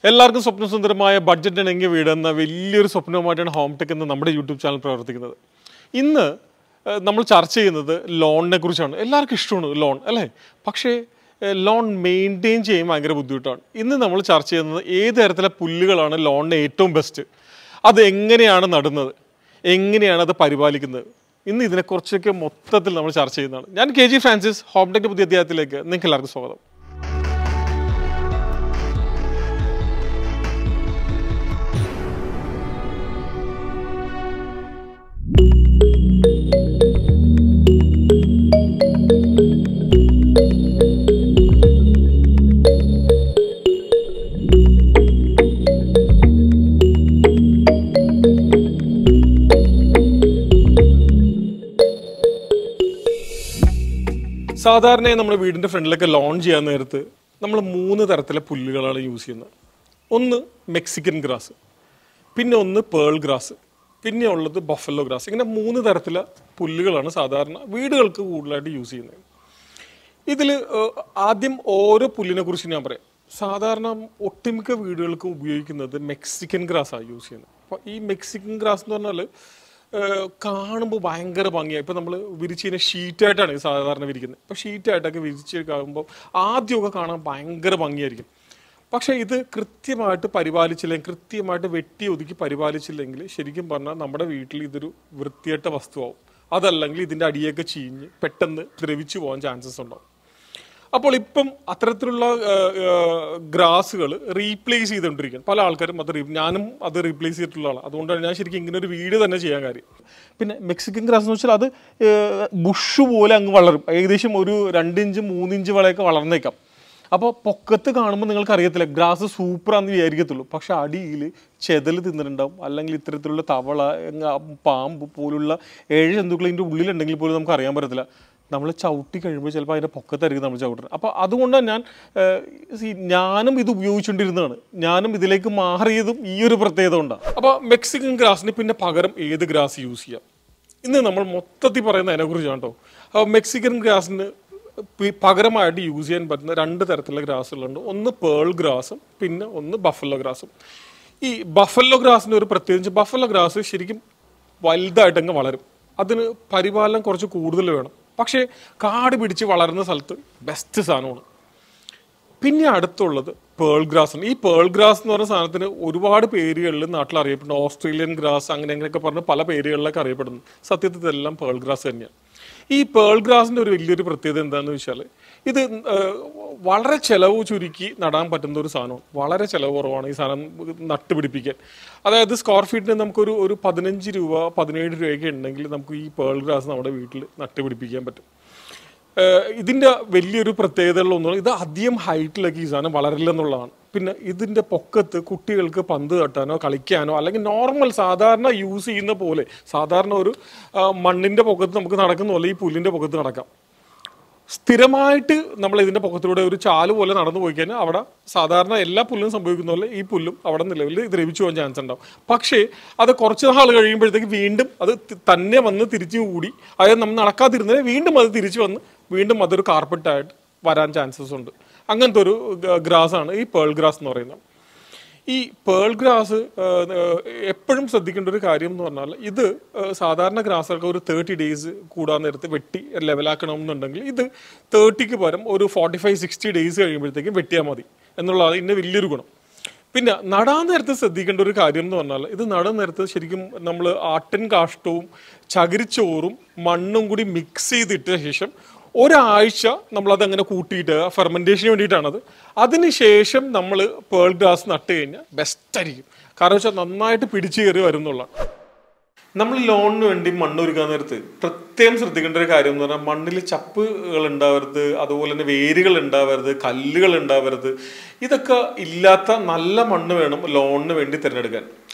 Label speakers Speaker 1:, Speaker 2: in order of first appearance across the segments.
Speaker 1: എല്ലാവർക്കും സ്വപ്നസുന്ദരമായ ബഡ്ജറ്റ് ഇണങ്ങിയ വീട് എന്ന വലിയൊരു സ്വപ്നവുമായിട്ടാണ് ഹോം ടെക് എന്ന നമ്മുടെ യൂട്യൂബ് ചാനൽ പ്രവർത്തിക്കുന്നത് ഇന്ന് ഏഹ്, നമ്മൾ ചർച്ച ചെയ്യുന്നത് ലോണിനെ കുറിച്ചാണ് എല്ലാവർക്കും ഇഷ്ടമാണ് ലോൺ അല്ലേ പക്ഷേ ഏഹ്, ലോൺ മെയിൻറ്റെയിൻ ചെയ്യാൻ ഭയങ്കര ബുദ്ധിമുട്ടാണ് ഇന്ന് നമ്മൾ ചർച്ച ചെയ്യുന്നത് ഏത് തരത്തിലെ പുല്ലുകളാണ് ലോണിന് ഏറ്റവും ബെസ്റ്റ് അത് എങ്ങനെയാണ് നടുന്നത് എങ്ങനെയാണ് അത് പരിപാലിക്കുന്നത് ഇന്ന് ഇതിനെക്കുറിച്ചൊക്കെ മൊത്തത്തിൽ നമ്മൾ ചർച്ച ചെയ്യുന്നതാണ് ഞാൻ കെ ജി ഫ്രാൻസിസ് ഹോം ടെക്കിൻ്റെ പുതിയ അധ്യായത്തിലേക്ക് നിങ്ങൾക്ക് എല്ലാവർക്കും സ്വാഗതം സാധാരണയായി നമ്മുടെ വീടിൻ്റെ ഫ്രണ്ടിലൊക്കെ ലോൺ ചെയ്യാൻ നേരത്ത് നമ്മൾ മൂന്ന് തരത്തിലെ പുല്ലുകളാണ് യൂസ് ചെയ്യുന്നത് ഒന്ന് മെക്സിക്കൻ ഗ്രാസ് പിന്നെ ഒന്ന് പേൾ ഗ്രാസ് പിന്നെ ഉള്ളത് ബഫല്ലോ ഗ്രാസ് ഇങ്ങനെ മൂന്ന് തരത്തിലെ പുല്ലുകളാണ് സാധാരണ വീടുകൾക്ക് കൂടുതലായിട്ട് യൂസ് ചെയ്യുന്നത് ഇതിൽ ആദ്യം ഓരോ പുല്ലിനെ കുറിച്ച് ഞാൻ പറയാം സാധാരണ ഒട്ടുമിക്ക വീടുകൾക്ക് ഉപയോഗിക്കുന്നത് മെക്സിക്കൻ ഗ്രാസാണ് യൂസ് ചെയ്യുന്നത് അപ്പോൾ ഈ മെക്സിക്കൻ ഗ്രാസ് എന്ന് പറഞ്ഞാൽ കാണുമ്പോൾ ഭയങ്കര ഭംഗിയാണ് ഇപ്പോൾ നമ്മൾ വിരിച്ചതിനെ ഷീറ്റായിട്ടാണ് ഇത് സാധാരണ വിരിക്കുന്നത് അപ്പോൾ ഷീറ്റായിട്ടൊക്കെ വിരിച്ച് കാണുമ്പോൾ ആദ്യമൊക്കെ കാണാൻ ഭയങ്കര ഭംഗിയായിരിക്കും പക്ഷേ ഇത് കൃത്യമായിട്ട് പരിപാലിച്ചില്ലെങ്കിൽ കൃത്യമായിട്ട് വെട്ടി ഒതുക്കി പരിപാലിച്ചില്ലെങ്കിൽ ശരിക്കും പറഞ്ഞാൽ നമ്മുടെ വീട്ടിൽ ഇതൊരു വൃത്തിയട്ട വസ്തുവാകും അതല്ലെങ്കിൽ ഇതിൻ്റെ അടിയൊക്കെ ചീഞ്ഞ് പെട്ടെന്ന് ദ്രവിച്ചു പോകാൻ ചാൻസസ് ഉണ്ടാവും അപ്പോൾ ഇപ്പം അത്തരത്തിലുള്ള ഗ്രാസുകൾ റീപ്ലേസ് ചെയ്തുകൊണ്ടിരിക്കുകയാണ് പല ആൾക്കാരും അത് re- ഞാനും അത് റീപ്ലേസ് ചെയ്തിട്ടുള്ള ആളാണ് അതുകൊണ്ടാണ് ഞാൻ ശരിക്കും ഇങ്ങനെ ഒരു വീട് തന്നെ ചെയ്യാൻ കാര്യം പിന്നെ മെക്സിക്കൻ ഗ്രാസ് എന്ന് വെച്ചാൽ അത് ബുഷ് പോലെ അങ്ങ് വളരും ഏകദേശം ഒരു രണ്ടിഞ്ച് മൂന്നിഞ്ച് വരെയൊക്കെ വളർന്നേക്കാം അപ്പോൾ പൊക്കത്ത് കാണുമ്പോൾ നിങ്ങൾക്ക് അറിയത്തില്ല ഗ്രാസ് സൂപ്പറാന്ന് വിചാരിക്കത്തുള്ളൂ പക്ഷെ അടിയിൽ ചെതൽ തിന്നിട്ടുണ്ടാവും അല്ലെങ്കിൽ ഇത്തരത്തിലുള്ള തവള എങ്ങ- പാമ്പ് പോലുള്ള ഏഴ് ജന്തുക്കൾ ഇതിൻ്റെ ഉള്ളിലുണ്ടെങ്കിൽ പോലും നമുക്ക് അറിയാൻ പറ്റത്തില്ല നമ്മൾ ചവിട്ടി കഴിയുമ്പോൾ ചിലപ്പോൾ അതിൻ്റെ പൊക്കത്തായിരിക്കും നമ്മൾ ചവിട്ടുന്നത് അപ്പോൾ അതുകൊണ്ട് ഞാൻ ഏഹ്, see, ഞാനും ഇത് ഉപയോഗിച്ചുകൊണ്ടിരുന്നതാണ് ഞാനും ഇതിലേക്ക് മാറിയതും ഈ ഒരു പ്രത്യേകത കൊണ്ടാണ് അപ്പോൾ മെക്സിക്കൻ ഗ്രാസിന് പിന്നെ പകരം ഏത് ഗ്രാസ് യൂസ് ചെയ്യാം ഇന്ന് നമ്മൾ മൊത്തത്തിൽ പറയുന്നത് അതിനെക്കുറിച്ചാണ് കേട്ടോ അപ്പോൾ മെക്സിക്കൻ ഗ്രാസിന് പി- പകരമായിട്ട് യൂസ് ചെയ്യാൻ പറ്റുന്ന രണ്ട് തരത്തിലുള്ള ഗ്രാസുകളുണ്ട് ഒന്ന് പേൾ ഗ്രാസും പിന്നെ ഒന്ന് ബഫല്ലോ ഗ്രാസും ഈ ബഫല്ലോ ഗ്രാസിൻ്റെ ഒരു പ്രത്യേകിച്ച് ബഫല്ലോ ഗ്രാസ് ശരിക്കും വലുതായിട്ടങ്ങ് വളരും അതിന് പരിപാലനം കുറച്ച് കൂടുതൽ വേണം പക്ഷേ കാട് പിടിച്ച് വളരുന്ന സ്ഥലത്ത് ബെസ്റ്റ് സാധനമാണ് പിന്നെ അടുത്തുള്ളത് പേൾ ഗ്രാസ് ആണ് ഈ പേൾ ഗ്രാസ് എന്ന് പറയുന്ന സാധനത്തിന് ഒരുപാട് പേരുകളിൽ നാട്ടിൽ അറിയപ്പെടുന്നു ഓസ്ട്രേലിയൻ ഗ്രാസ് അങ്ങനെ അങ്ങനെയൊക്കെ പറഞ്ഞ് പല പേരുകളിലൊക്കെ അറിയപ്പെടുന്നു സത്യത്തിൽ ഇതെല്ലാം പേൾ ഗ്രാസ് തന്നെയാണ് ഈ പേൾ ഗ്രാസിൻ്റെ ഒരു വലിയൊരു പ്രത്യേകത എന്താണെന്ന് വെച്ചാൽ ഇത് ഏഹ്, വളരെ ചിലവ് ചുരുക്കി നടാൻ പറ്റുന്ന ഒരു സാധനമാണ് വളരെ ചിലവ് കുറവാണ് ഈ സാധനം നട്ടുപിടിപ്പിക്കാൻ അതായത് സ്ക്വയർ ഫീറ്റിന് നമുക്കൊരു ഒരു പതിനഞ്ച് രൂപ പതിനേഴ് രൂപയൊക്കെ ഉണ്ടെങ്കിൽ നമുക്ക് ഈ പേൾ ഗ്രാസ് നമ്മുടെ വീട്ടിൽ നട്ടുപിടിപ്പിക്കാൻ പറ്റും ഏഹ് ഇതിന്റെ വലിയൊരു പ്രത്യേകതകളൊന്നും ഇത് അധികം ഹൈറ്റിലേക്ക് ഈ സാധനം വളരില്ല എന്നുള്ളതാണ് പിന്നെ ഇതിന്റെ പൊക്കത്ത് കുട്ടികൾക്ക് പന്ത് തട്ടാനോ കളിക്കാനോ അല്ലെങ്കിൽ നോർമൽ സാധാരണ യൂസ് ചെയ്യുന്ന പോലെ സാധാരണ ഒരു ആ, മണ്ണിന്റെ പൊക്കത്ത് നമുക്ക് നടക്കുന്ന പോലെ ഈ പുല്ലിന്റെ പൊക്കത്ത് നടക്കാം സ്ഥിരമായിട്ട് നമ്മൾ ഇതിന്റെ പൊക്കത്തിലൂടെ ഒരു ചാല് പോലെ നടന്നു പോയി കഴിഞ്ഞാൽ അവിടെ സാധാരണ എല്ലാ പുല്ലും സംഭവിക്കുന്ന പോലെ ഈ പുല്ലും അവിടെ നിലവിൽ ദ്രവിച്ചു പോകാൻ ചാൻസ് ഉണ്ടാവും പക്ഷേ അത് കുറച്ച് നാൾ കഴിയുമ്പോഴത്തേക്ക് വീണ്ടും അത് തി- തന്നെ വന്ന് തിരിച്ചു കൂടി അതായത് നമ്മൾ നടക്കാതിരുന്നത് വീണ്ടും അത് തിരിച്ചു വന്ന് വീണ്ടും അതൊരു കാർപ്പറ്റായിട്ട് വരാൻ ചാൻസസ് ഉണ്ട് അങ്ങനത്തെ ഒരു ഗ്രാസ് ആണ് ഈ പേൾ ഗ്രാസ് എന്ന് പറയുന്നത് ഈ പേൾ ഗ്രാസ് എപ്പോഴും ശ്രദ്ധിക്കേണ്ട ഒരു കാര്യം എന്ന് പറഞ്ഞാൽ ഇത് ഏഹ്, സാധാരണ ഗ്രാസുകൾക്ക് ഒരു തേർട്ടി ഡേയ്സ് കൂടാൻ നേരത്ത് വെട്ടി ലെവലാക്കണം എന്നുണ്ടെങ്കിൽ ഇത് തേർട്ടിക്ക് പകരം ഒരു ഫോർട്ടി ഫൈവ് സിക്സ്റ്റി ഡേയ്സ് കഴിയുമ്പോഴത്തേക്കും വെട്ടിയാൽ മതി എന്നുള്ളതാണ് ഇതിൻ്റെ വലിയൊരു ഗുണം പിന്നെ നടാൻ നേരത്ത് ശ്രദ്ധിക്കേണ്ട ഒരു കാര്യം എന്ന് പറഞ്ഞാൽ ഇത് നടാൻ നേരത്ത് ശരിക്കും നമ്മൾ ആട്ടിൻ കാഷ്ടവും ചകിരിച്ചോറും മണ്ണും കൂടി മിക്സ് ചെയ്തിട്ട ശേഷം ഒരാഴ്ച നമ്മളത് അങ്ങനെ കൂട്ടിയിട്ട് ഫെർമെൻറ്റേഷന് വേണ്ടിയിട്ടാണത് അതിനുശേഷം നമ്മൾ പേൾ ഗ്രാസ് നട്ട് കഴിഞ്ഞാൽ ബെസ്റ്റ് ആയിരിക്കും കാരണം വെച്ചാൽ നന്നായിട്ട് പിടിച്ചു കയറി വരും എന്നുള്ളതാണ് നമ്മൾ ലോണിന് വേണ്ടി മണ്ണ് ഒരുക്കാൻ നേരത്ത് പ്രത്യേകം ശ്രദ്ധിക്കേണ്ട ഒരു കാര്യം എന്ന് പറഞ്ഞാൽ മണ്ണിൽ ചപ്പുകൾ ഉണ്ടാവരുത് അതുപോലെ തന്നെ വേരുകൾ ഉണ്ടാവരുത് കല്ലുകൾ ഉണ്ടാവരുത് ഇതൊക്കെ ഇല്ലാത്ത നല്ല മണ്ണ് വേണം ലോണിന് വേണ്ടി തിരഞ്ഞെടുക്കാൻ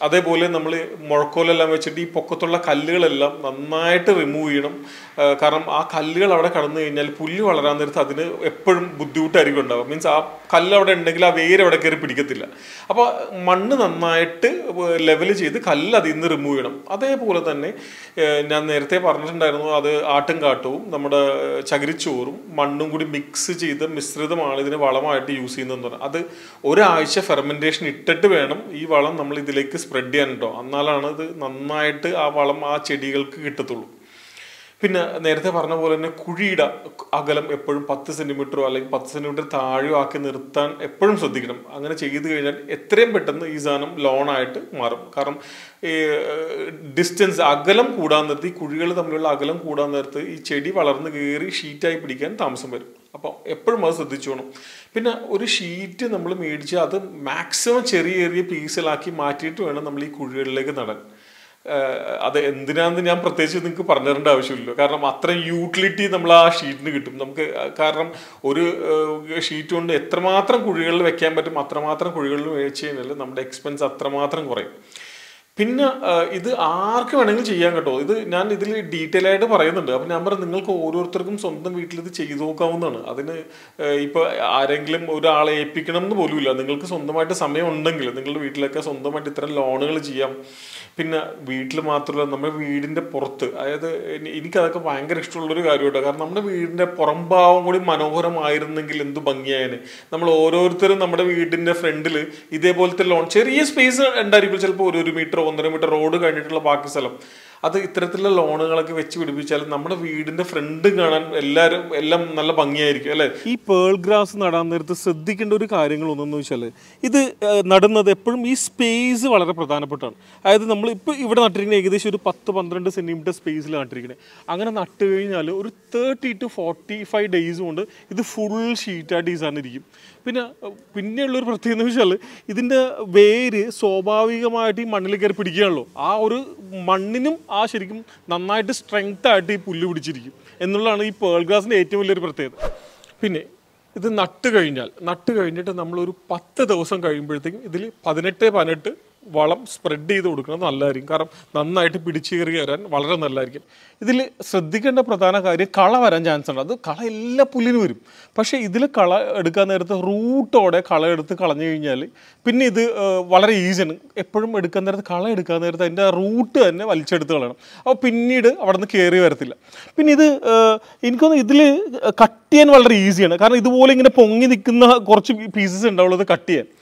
Speaker 1: അതേപോലെ നമ്മൾ മുഴക്കോലെല്ലാം വെച്ചിട്ട് ഈ പൊക്കത്തുള്ള കല്ലുകളെല്ലാം നന്നായിട്ട് റിമൂവ് ചെയ്യണം ആ, കാരണം ആ കല്ലുകൾ അവിടെ കടന്നു കഴിഞ്ഞാൽ പുല്ല് വളരാൻ നേരത്ത് അതിന് എപ്പോഴും ബുദ്ധിമുട്ടായിരിക്കും ഉണ്ടാവുക മീൻസ് ആ കല്ല് അവിടെ ഉണ്ടെങ്കിൽ ആ വേര് അവിടെ കയറി പിടിക്കത്തില്ല അപ്പോൾ മണ്ണ് നന്നായിട്ട് ലെവൽ ചെയ്ത് കല്ല് അതിൽ നിന്ന് റിമൂവ് ചെയ്യണം അതേപോലെ തന്നെ ഏഹ്, ഞാൻ നേരത്തെ പറഞ്ഞിട്ടുണ്ടായിരുന്നു അത് ആട്ടും കാട്ടവും നമ്മുടെ ഏഹ്, ചകിരിച്ചോറും മണ്ണും കൂടി മിക്സ് ചെയ്ത മിശ്രിതമാണ് ഇതിന് വളമായിട്ട് യൂസ് ചെയ്യുന്നതെന്ന് പറഞ്ഞാൽ അത് ഒരാഴ്ച ഫെർമെൻറ്റേഷൻ ഇട്ടിട്ട് വേണം ഈ വളം നമ്മൾ ഇതിലേക്ക് സ്പ്രെഡ് ചെയ്യാൻ കേട്ടോ എന്നാലാണ് ഇത് നന്നായിട്ട് ആ വളം ആ ചെടികൾക്ക് കിട്ടത്തുള്ളൂ പിന്നെ നേരത്തെ പറഞ്ഞ പോലെ തന്നെ കുഴിയുടെ അകലം എപ്പോഴും പത്ത് സെന്റിമീറ്ററോ അല്ലെങ്കിൽ പത്ത് സെന്റിമീറ്റർ താഴെയോ ആക്കി നിർത്താൻ എപ്പോഴും ശ്രദ്ധിക്കണം അങ്ങനെ ചെയ്തു കഴിഞ്ഞാൽ എത്രയും പെട്ടെന്ന് ഈ സാധനം ലോണായിട്ട് മാറും കാരണം ഈ ഡിസ്റ്റൻസ് അകലം കൂടാൻ നിർത്തി കുഴികൾ തമ്മിലുള്ള അകലം കൂടാൻ നേരത്ത് ഈ ചെടി വളർന്ന് കയറി ഷീറ്റായി പിടിക്കാൻ താമസം വരും അപ്പോൾ എപ്പോഴും അത് ശ്രദ്ധിച്ചോണം പിന്നെ ഒരു ഷീറ്റ് നമ്മൾ മേടിച്ച് അത് മാക്സിമം ചെറിയ ചെറിയ പീസിലാക്കി മാറ്റിയിട്ട് വേണം നമ്മൾ ഈ കുഴികളിലേക്ക് നടാൻ ഏഹ് അത് എന്തിനാന്ന് ഞാൻ പ്രത്യേകിച്ച് നിങ്ങൾക്ക് പറഞ്ഞു തരേണ്ട ആവശ്യമില്ലല്ലോ കാരണം അത്രയും യൂട്ടിലിറ്റി നമ്മൾ ആ ഷീറ്റിന് കിട്ടും നമുക്ക് കാരണം ഒരു ഷീറ്റ് കൊണ്ട് എത്രമാത്രം കുഴികളിൽ വെക്കാൻ പറ്റും അത്രമാത്രം കുഴികളിൽ വെച്ച് കഴിഞ്ഞാൽ നമ്മുടെ എക്സ്പെൻസ് അത്രമാത്രം കുറയും പിന്നെ ആ, ഇത് ആർക്ക് വേണമെങ്കിലും ചെയ്യാൻ കേട്ടോ ഇത് ഞാൻ ഇതിൽ ഡീറ്റെയിൽ ആയിട്ട് പറയുന്നുണ്ട് അപ്പം ഞാൻ പറഞ്ഞു നിങ്ങൾക്ക് ഓരോരുത്തർക്കും സ്വന്തം വീട്ടിൽ ഇത് ചെയ്തു നോക്കാവുന്നതാണ് അതിന് ഇപ്പോൾ ആരെങ്കിലും ഒരാളെ ഏൽപ്പിക്കണം എന്ന് പോലുമില്ല നിങ്ങൾക്ക് സ്വന്തമായിട്ട് സമയം ഉണ്ടെങ്കിൽ നിങ്ങളുടെ വീട്ടിലൊക്കെ സ്വന്തമായിട്ട് ഇത്തരം ലോണുകൾ ചെയ്യാം പിന്നെ വീട്ടിൽ മാത്രമല്ല നമ്മുടെ വീടിന്റെ പുറത്ത് അതായത് എനി- എനിക്കതൊക്കെ ഭയങ്കര ഇഷ്ടമുള്ളൊരു കാര്യമാട്ടോ കാരണം നമ്മുടെ വീടിന്റെ പുറംഭാവം കൂടി മനോഹരമായിരുന്നെങ്കിൽ എന്ത് ഭംഗിയായനെ നമ്മൾ ഓരോരുത്തരും നമ്മുടെ വീടിന്റെ ഫ്രണ്ടിൽ ഇതേപോലത്തെ ലോൺ ചെറിയ സ്പേസ് ഉണ്ടായിരിക്കും ചിലപ്പോൾ ഒരു ഒരു മീറ്റർ ഒന്നര മീറ്റർ റോഡ് കഴിഞ്ഞിട്ടുള്ള ബാക്കി സ്ഥലം അത് ഇത്തരത്തിലുള്ള ലോണുകളൊക്കെ വെച്ച് പിടിപ്പിച്ചാൽ നമ്മുടെ വീടിന്റെ ഫ്രണ്ട് കാണാൻ എല്ലാവരും എല്ലാം നല്ല ഭംഗിയായിരിക്കും അല്ലെ ഈ പേൾ ഗ്രാസ് നടാൻ നേരത്ത് ശ്രദ്ധിക്കേണ്ട ഒരു കാര്യങ്ങൾ ഒന്നെന്ന് വെച്ചാൽ ഇത് ഏഹ്, നടുന്നത് എപ്പോഴും ഈ സ്പേസ് വളരെ പ്രധാനപ്പെട്ടാണ് അതായത് നമ്മൾ ഇപ്പോൾ ഇവിടെ നട്ടിരിക്കുന്ന ഏകദേശം ഒരു പത്ത് പന്ത്രണ്ട് സെൻറ്റിമീറ്റർ സ്പേസിൽ നട്ടിരിക്കുന്നത് അങ്ങനെ നട്ട് കഴിഞ്ഞാൽ ഒരു thirty two forty five days കൊണ്ട് ഇത് ഫുൾ ഷീറ്റായിട്ട് ഈ സാധനം ഇരിക്കും പിന്നെ ഏഹ്, പിന്നെയുള്ളൊരു പ്രത്യേകത എന്ന് വെച്ചാൽ ഇതിൻ്റെ വേര് സ്വാഭാവികമായിട്ട് ഈ മണ്ണിൽ കയറി പിടിക്കുകയാണല്ലോ ആ ഒരു മണ്ണിനും ആ ശരിക്കും നന്നായിട്ട് സ്ട്രെങ്ത് ആയിട്ട് ഈ പുല്ല് പിടിച്ചിരിക്കും എന്നുള്ളതാണ് ഈ പേൾ ഗ്രാസിൻ്റെ ഏറ്റവും വലിയൊരു പ്രത്യേകത പിന്നെ ഇത് നട്ട് കഴിഞ്ഞാൽ നട്ട് കഴിഞ്ഞിട്ട് നമ്മളൊരു പത്ത് ദിവസം കഴിയുമ്പോഴത്തേക്കും ഇതിൽ പതിനെട്ട് പതിനെട്ട് വളം സ്പ്രെഡ് ചെയ്ത് കൊടുക്കുന്നത് നല്ലതായിരിക്കും കാരണം നന്നായിട്ട് പിടിച്ചു കയറി വരാൻ വളരെ നല്ലതായിരിക്കും ഇതിൽ ശ്രദ്ധിക്കേണ്ട പ്രധാന കാര്യം കള വരാൻ ചാൻസ് ഉണ്ട് അത് കള എല്ലാ പുല്ലിനും വരും പക്ഷേ ഇതിൽ കള എടുക്കാൻ നേരത്ത് റൂട്ടോടെ കള എടുത്ത് കളഞ്ഞു കഴിഞ്ഞാൽ പിന്നെ ഇത് ആ, വളരെ ഈസിയാണ് എപ്പോഴും എടുക്കാൻ നേരത്ത് കള എടുക്കാൻ നേരത്ത് അതിൻ്റെ റൂട്ട് തന്നെ വലിച്ചെടുത്ത് കളയണം അപ്പോൾ പിന്നീട് അവിടെ നിന്ന് കയറി വരത്തില്ല പിന്നെ ഇത് ആ, എനിക്കൊന്ന് ഇതിൽ കട്ട് ചെയ്യാൻ വളരെ ഈസിയാണ് കാരണം ഇതുപോലെ ഇങ്ങനെ പൊങ്ങി നിൽക്കുന്ന കുറച്ച് പീസസ് ഉണ്ടാവുള്ളൂ ഇത് കട്ട് ചെയ്യാൻ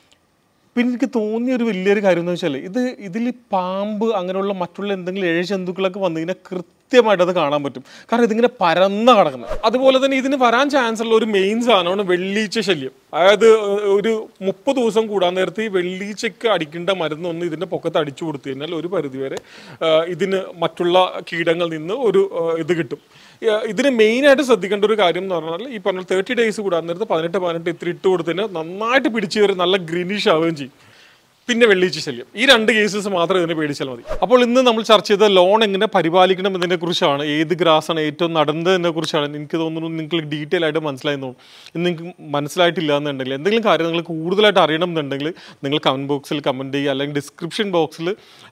Speaker 1: പിന്നെ എനിക്ക് തോന്നിയ ഒരു വലിയൊരു കാര്യം എന്ന് വെച്ചാൽ ഇത് ഇതിൽ പാമ്പ് അങ്ങനെയുള്ള മറ്റുള്ള എന്തെങ്കിലും ഏഴ് ജന്തുക്കളൊക്കെ വന്നു കഴിഞ്ഞാൽ കൃത്യമായിട്ട് അത് കാണാൻ പറ്റും കാരണം ഇതിങ്ങനെ പരന്ന കിടക്കുന്നത് അതുപോലെ തന്നെ ഇതിന് വരാൻ ചാൻസ് ഉള്ള ഒരു മെയിൻ സാധനമാണ് വെള്ളീച്ച ശല്യം അതായത് ഒരു മുപ്പത് ദിവസം കൂടാൻ നേരത്ത് ഈ വെള്ളീച്ചയ്ക്ക് അടിക്കേണ്ട മരുന്നൊന്ന് ഇതിന്റെ പൊക്കത്ത് അടിച്ചു കൊടുത്തു കഴിഞ്ഞാൽ ഒരു പരിധിവരെ ആ, ഇതിന് മറ്റുള്ള കീടങ്ങളിൽ നിന്ന് ഒരു ആ, ഇത് കിട്ടും ആ, ഇതിന് മെയിൻ ആയിട്ട് ശ്രദ്ധിക്കേണ്ട ഒരു കാര്യം എന്ന് പറഞ്ഞാൽ ഈ പറഞ്ഞ തേർട്ടി ഡേയ്സ് കൂടാൻ നേരത്ത് പതിനെട്ട് പതിനെട്ട് ഇത്തിരി ഇട്ട് കൊടുത്തതിന് നന്നായിട്ട് പിടിച്ചു കയറി നല്ല ഗ്രീനിഷ് ആവുകയും ചെയ്യും പിന്നെ വെള്ളീച്ച ശല്യം ഈ രണ്ട് കേസസ് മാത്രം ഇതിനെ പേടിച്ചാൽ മതി അപ്പോൾ ഇന്ന് നമ്മൾ ചർച്ച ചെയ്ത ലോൺ എങ്ങനെ പരിപാലിക്കണം എന്നതിനെ കുറിച്ചാണ് ഏത് ഗ്രാസ് ആണ് ഏറ്റവും നടന്നതിനെ കുറിച്ചാണ് എനിക്ക് തോന്നുന്നു നിങ്ങൾക്ക് ഡീറ്റെയിൽ ആയിട്ട് മനസ്സിലായെന്ന് തോന്നുന്നു ഇന്ന് നിങ്ങൾക്ക് മനസ്സിലായിട്ടില്ല എന്നുണ്ടെങ്കിൽ എന്തെങ്കിലും കാര്യം നിങ്ങൾ കൂടുതലായിട്ട് അറിയണം എന്നുണ്ടെങ്കിൽ നിങ്ങൾ കമൻറ്റ് ബോക്സിൽ കമൻറ്റ് ചെയ്യുക അല്ലെങ്കിൽ ഡിസ്ക്രിപ്ഷൻ ബോക്സിൽ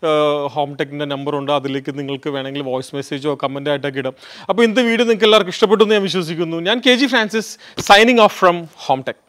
Speaker 1: ഹോം ടെക്കിൻ്റെ നമ്പർ ഉണ്ട് അതിലേക്ക് നിങ്ങൾക്ക് വേണമെങ്കിൽ വോയിസ് മെസ്സേജോ കമൻ്റ് ആയിട്ടൊക്കെ ഇടാം അപ്പോൾ ഇന്നത്തെ വീഡിയോ നിങ്ങൾക്ക് എല്ലാവർക്കും ഇഷ്ടപ്പെട്ടു എന്ന് ഞാൻ വിശ്വസിക്കുന്നു ഞാൻ K G Francis signing off from Home tech